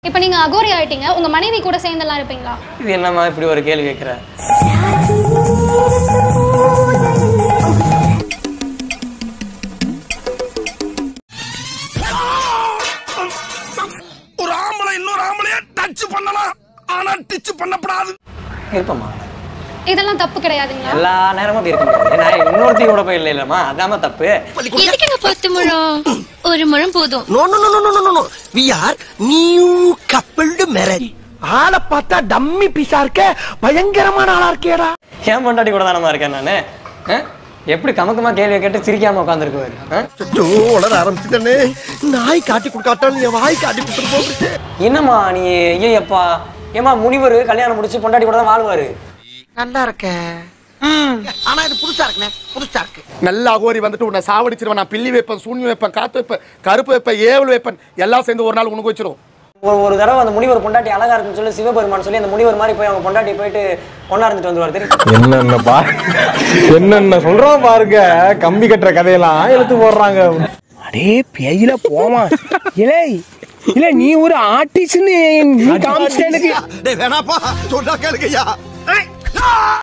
இப்போ நீங்க அகோரி ஆயிட்டீங்க உங்க மனைவி கூட சேர்ந்தெல்லாம் இருப்பீங்களா இது என்னம்மா இப்படி ஒரு கேள்வி கேட்குற ஒரு ஆம்பளை இன்னொரு ஆம்பளைய டச் பண்ணலாம் ஆனா டிச் பண்ணப்படாது இருப்பம்மா இதெல்லாம் தப்பு கிடையாதுங்களா எல்லா நேரமும் அப்படி இருக்க முடியாது நான் இன்னொருத்தி கூட போய் இல்லை இல்லம்மா அதாம்மா தப்பு எதுக்குங்க பத்து முழம் ஒரு முழம் போதும் no no no no no no we are new coupled marriage ஆளை பார்த்தா டம்மி பீஸா இருக்க பயங்கரமான ஆளா இருக்கேடா ஏன் பொண்டாட்டி கூட தானம்மா இருக்கேன் நான் எப்படி கமக்கமா கேள்வியை கேட்டு சிரிக்காம உட்காந்துருக்குவாரு ஐயோ உளர ஆரம்பிச்சுட்டனே நாய் காட்டி கொடுக்காட்டாலும் என் வாய் காட்டி கொடுத்துட்டு போகுது என்னம்மா நீ ஐயப்பா ஏமா முனிவர் கல்யாணம் முடிச்சு பொண்டாட்டி கூட தான் வாழ்வாரு நல்லா இருக்க ஆனா இது புதுசா இருக்குண்ணே புதுசா இருக்கு நல்ல அகோரி வந்துட்டு உன்னை சாவடிச்சிருவேன் நான் பில்லி வைப்பேன் சூன்யம் வைப்பேன் காத்து வைப்பேன் கருப்பு வைப்பேன் ஏவல் வைப்பேன் எல்லாம் சேர்ந்து ஒரு நாள் உனக்கு வச்சிரும் ஒரு ஒரு தடவை அந்த முனிவர் பொண்டாட்டி அழகா இருக்குன்னு சொல்லி சிவபெருமான் சொல்லி அந்த முனிவர் மாதிரி போய் அவங்க பொண்டாட்டி போயிட்டு ஒன்னா இருந்துட்டு வந்துருவாரு தெரியும் என்னென்ன பா என்னென்ன சொல்றோம் பாருங்க கம்பி கட்டுற கதையெல்லாம் இழுத்து போடுறாங்க அடே பேயில போமா இலே இல்ல நீ ஒரு ஆர்டிஸ்ட்னு நீ காமிச்சிட்ட எனக்கு டேய் வேணாப்பா சொன்னா கேளுங்கய்யா